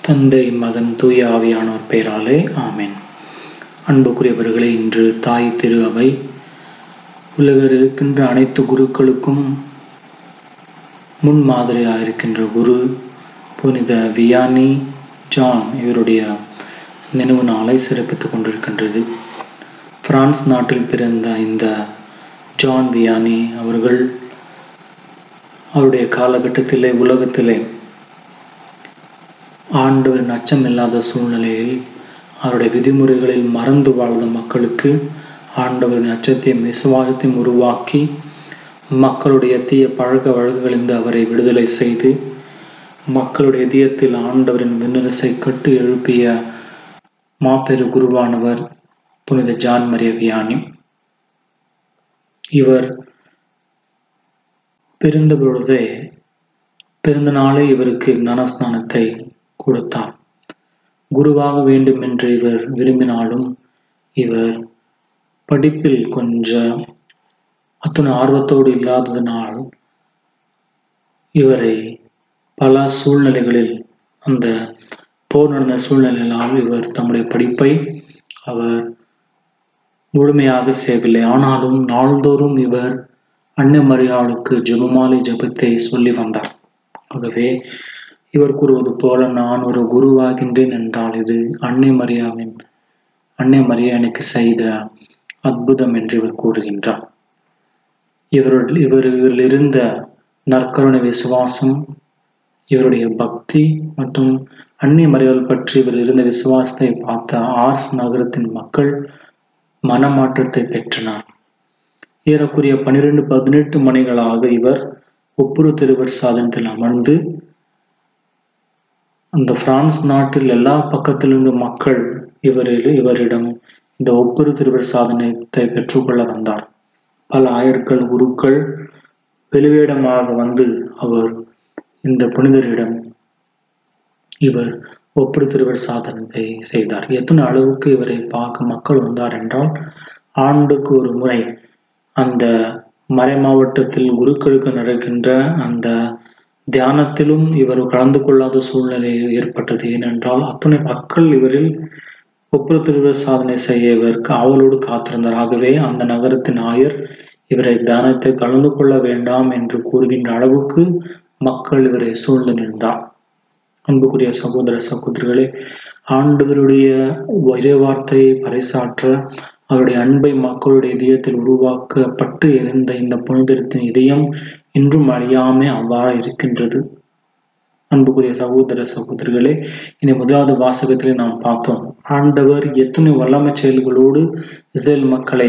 தந்தை மகன் தூய ஆவியானோர் பெயராலே ஆமென் அன்புக்குரியவர்களே இன்று தாய் திரு அவை உலகில் இருக்கின்ற அனைத்து குருக்களுக்கும் முன்மாதிரியாக இருக்கின்ற குரு புனித வியானி ஜான் இவருடைய நினைவு நாளை சிறப்பித்துக் கொண்டிருக்கின்றது பிரான்ஸ் நாட்டில் பிறந்த இந்த ஜான் வியானி அவர்கள் அவருடைய காலகட்டத்திலே உலகத்திலே ஆண்டவரின் அச்சம் இல்லாத சூழ்நிலையில் அவருடைய விதிமுறைகளில் மறந்து வாழ்ந்த மக்களுக்கு ஆண்டவரின் அச்சத்தையும் விசுவாசத்தையும் உருவாக்கி மக்களுடைய தீய பழக்க வழக்குகளிலிருந்து அவரை விடுதலை செய்து மக்களுடைய இதயத்தில் ஆண்டவரின் விண்ணரசை கட்டு எழுப்பிய மாபெரு குருவானவர் புனித ஜான் மரிய வியானி இவர் பிறந்த பொழுதே பிறந்த நாளே இவருக்கு ஞானஸ்நானத்தை கொடுத்தார் குருவாக வேண்டும் என்று இவர் விரும்பினாலும் இவர் படிப்பில் கொஞ்சம் அத்தனை ஆர்வத்தோடு இல்லாததினால் இவரை பல சூழ்நிலைகளில் அந்த போர் நடந்த சூழ்நிலைகளால் இவர் தம்முடைய படிப்பை அவர் முழுமையாக செய்யவில்லை ஆனாலும் நாள்தோறும் இவர் அன்னை மரியாளுக்கு ஜெபமாலை ஜபத்தை சொல்லி வந்தார் ஆகவே இவர் கூறுவது போல நான் ஒரு குருவாகின்றேன் என்றால் இது அன்னை மரியாவின் அன்னை மரியா எனக்கு செய்த அற்புதம் என்று இவர் கூறுகின்றார் இவருடைய இவர் இவரில் இருந்த நற்கருணை விசுவாசம் இவருடைய பக்தி மற்றும் அன்னை மரியாள் பற்றி இவர் இருந்த விசுவாசத்தை பார்த்த ஆர்ஸ் நகரத்தின் மக்கள் மனமாற்றத்தை பெற்றனர் ஏறக்குறைய பனிரெண்டு பதினெட்டு மணிகளாக இவர் ஒப்புரு திருவர் சாதனத்தில் அமர்ந்து அந்த பிரான்ஸ் நாட்டில் எல்லா பக்கத்திலிருந்து மக்கள் இவரில் இவரிடம் இந்த ஒப்புரு திருவர் சாதனத்தை பெற்றுக்கொள்ள வந்தார் பல ஆயர்கள் குருக்கள் வெளிவேடமாக வந்து அவர் இந்த புனிதரிடம் இவர் ஒப்புரு திருவர் சாதனத்தை செய்தார் எத்தனை அளவுக்கு இவரை பார்க்க மக்கள் வந்தார் என்றால் ஆண்டுக்கு ஒரு முறை அந்த மறை மாவட்டத்தில் குருக்களுக்கு நடக்கின்ற அந்த தியானத்திலும் இவர் கலந்து கொள்ளாத சூழ்நிலை ஏற்பட்டது ஏனென்றால் அத்துணை மக்கள் இவரில் ஒப்புரு திருவர் சாதனை செய்ய இவருக்கு ஆவலோடு காத்திருந்தார் ஆகவே அந்த நகரத்தின் ஆயர் இவரை தியானத்தை கலந்து கொள்ள வேண்டாம் என்று கூறுகின்ற அளவுக்கு மக்கள் இவரை சூழ்ந்து நின்றார் அன்புக்குரிய சகோதர சகோதரிகளே ஆண்டவருடைய ஒரே வார்த்தையை பறைசாற்ற அவருடைய அன்பை மக்களுடைய இதயத்தில் உருவாக்கப்பட்டு இருந்த இந்த புனிதத்தின் இதயம் இன்றும் அழியாமே அவ்வாறு இருக்கின்றது அன்புக்குரிய சகோதர சகோதரிகளே இனி முதலாவது வாசகத்திலே நாம் பார்த்தோம் ஆண்டவர் எத்தனை வல்லமை செயல்களோடு இஸ்ரேல் மக்களை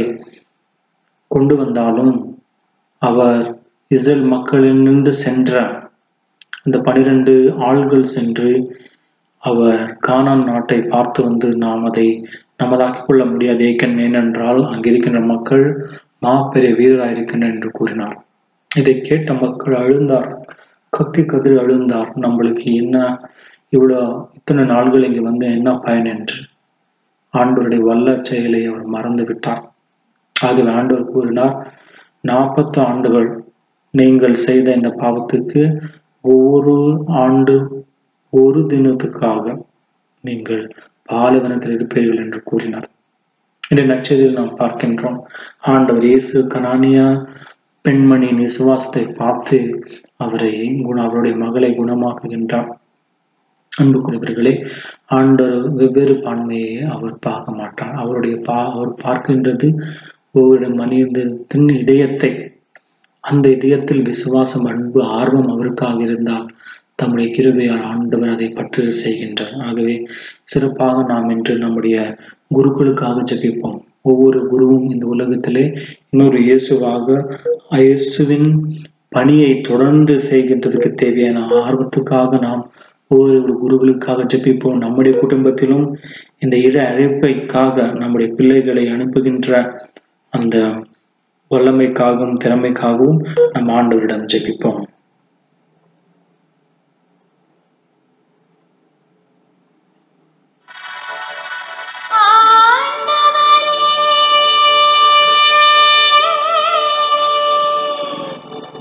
கொண்டு வந்தாலும் அவர் இஸ்ரேல் மக்களிலிருந்து சென்ற இந்த பனிரெண்டு ஆள்கள் சென்று அவர் கானான் நாட்டை பார்த்து வந்து நாம் அதை நமதாக்கிக் கொள்ள முடியாது ஏக்கன் ஏனென்றால் அங்கிருக்கின்ற மக்கள் மாப்பெரிய வீரராயிருக்கின்றனர் என்று கூறினார் இதை கேட்ட மக்கள் அழுந்தார் கத்தி கதிரி அழுந்தார் நம்மளுக்கு என்ன இவ்வளோ இத்தனை நாள்கள் இங்கே வந்து என்ன பயன் என்று ஆண்டவருடைய வல்ல செயலை அவர் மறந்து விட்டார் ஆகவே ஆண்டவர் கூறினார் நாற்பத்து ஆண்டுகள் நீங்கள் செய்த இந்த பாவத்துக்கு ஒவ்வொரு ஆண்டு ஒரு தினத்துக்காக நீங்கள் பாலைவனத்தில் இருப்பீர்கள் என்று கூறினார் இந்த நச்சதில் நாம் பார்க்கின்றோம் ஆண்டவர் இயேசு கனானியா பெண்மணியின் விசுவாசத்தை பார்த்து அவரை குண அவருடைய மகளை குணமாக்குகின்றார் அன்புக்குரியவர்களே ஆண்டவர் வெவ்வேறு பான்மையை அவர் பார்க்க மாட்டார் அவருடைய பா அவர் பார்க்கின்றது ஒவ்வொரு மனிதத்தின் இதயத்தை அந்த இதயத்தில் விசுவாசம் அன்பு ஆர்வம் அவருக்காக இருந்தால் தம்முடைய கிருபையால் ஆண்டவர் அதை பற்று செய்கின்றார் ஆகவே சிறப்பாக நாம் இன்று நம்முடைய குருக்களுக்காக ஜபிப்போம் ஒவ்வொரு குருவும் இந்த உலகத்திலே இன்னொரு இயேசுவாக இயேசுவின் பணியை தொடர்ந்து செய்கின்றதுக்கு தேவையான ஆர்வத்துக்காக நாம் ஒவ்வொரு குருகளுக்காக ஜபிப்போம் நம்முடைய குடும்பத்திலும் இந்த இட அழைப்பைக்காக நம்முடைய பிள்ளைகளை அனுப்புகின்ற அந்த வல்லமைக்காகவும் திறமைக்காகவும் நம் ஆண்டவரிடம் ஜெபிப்போம்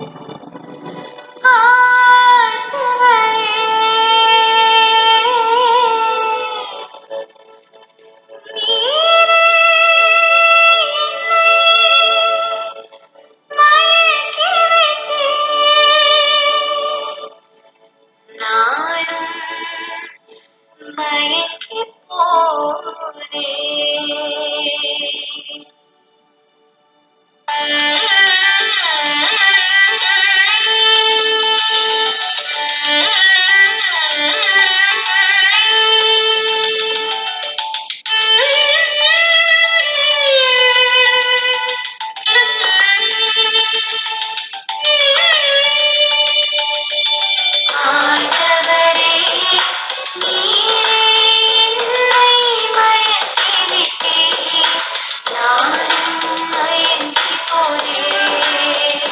ஆண்டவரே மயங்கி போனே ஆண்டவரே நீரே என்னை மயக்கி விட்டீர் நானும் மயங்கி போனேன்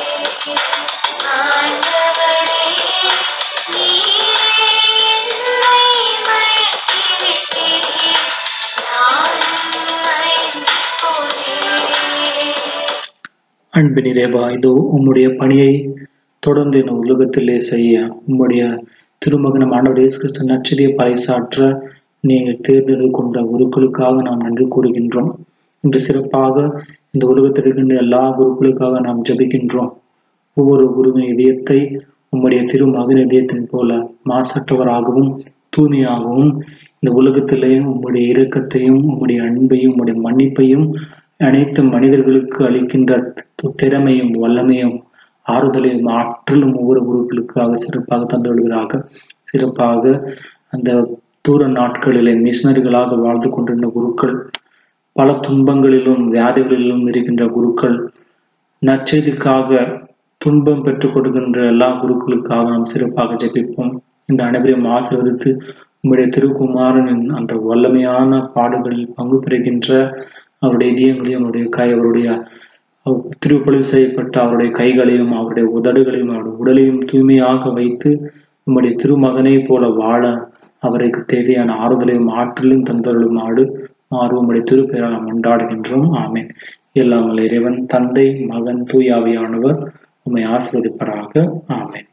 ஆண்டவரே நீரே என்னை மயக்கி விட்டீர் நானும் மயங்கி போனேன் அன்பு நிறைவா இதோ உம்முடைய பணியை தொடர்ந்து இந்த உலகத்திலே செய்ய உம்முடைய திருமகன் ஆண்டவர் இயேசு கிறிஸ்து நச்சரியை பறைசாற்ற நீங்கள் தேர்ந்தெடுத்து கொண்ட குருக்களுக்காக நாம் நன்றி கூறுகின்றோம் இன்று சிறப்பாக இந்த உலகத்தில் இருக்கின்ற எல்லா குருக்களுக்காக நாம் ஜெபிக்கின்றோம் ஒவ்வொரு குருவின் இதயத்தை உம்முடைய திருமகன் இதயத்தின் போல மாசற்றவராகவும் தூய்மையாகவும் இந்த உலகத்திலே உம்முடைய இரக்கத்தையும் உம்முடைய அன்பையும் உம்முடைய மன்னிப்பையும் அனைத்து மனிதர்களுக்கு அளிக்கின்ற தி- திறமையும் வல்லமையும் ஆறுதலையும் ஆற்றலும் ஒவ்வொரு குருக்களுக்காக சிறப்பாக தந்து வருகிறார்கள் சிறப்பாக அந்த தூர நாட்களிலே மிஷினரிகளாக வாழ்ந்து கொண்டிருந்த குருக்கள் பல துன்பங்களிலும் வியாதிகளிலும் இருக்கின்ற குருக்கள் நற்செய்திக்காக துன்பம் பெற்றுக் கொடுக்கின்ற எல்லா குருக்களுக்காக நாம் சிறப்பாக ஜெபிப்போம் இந்த அனைவரையும் ஆசீர்வதித்து உம்முடைய திருக்குமாரனின் அந்த வல்லமையான பாடுகளில் பங்கு பெறுகின்ற அவருடைய இதயங்களையும் அவருடைய கை அவருடைய திருப்பலி செய்யப்பட்ட அவருடைய கைகளையும் அவருடைய உதடுகளையும் அவருடைய உடலையும் தூய்மையாக வைத்து உம்முடைய திருமகனை போல வாழ அவருக்கு தேவையான ஆறுதலையும் ஆற்றலையும் தந்தருளுமாறு மாறு உம்முடைய திருப்பெயரால் நாம் கொண்டாடுகின்றோம் ஆமென் எல்லாம் வல்ல இறைவன் தந்தை மகன் தூயாவியானவர் உம்மை ஆசிர்வதிப்பராக ஆமென்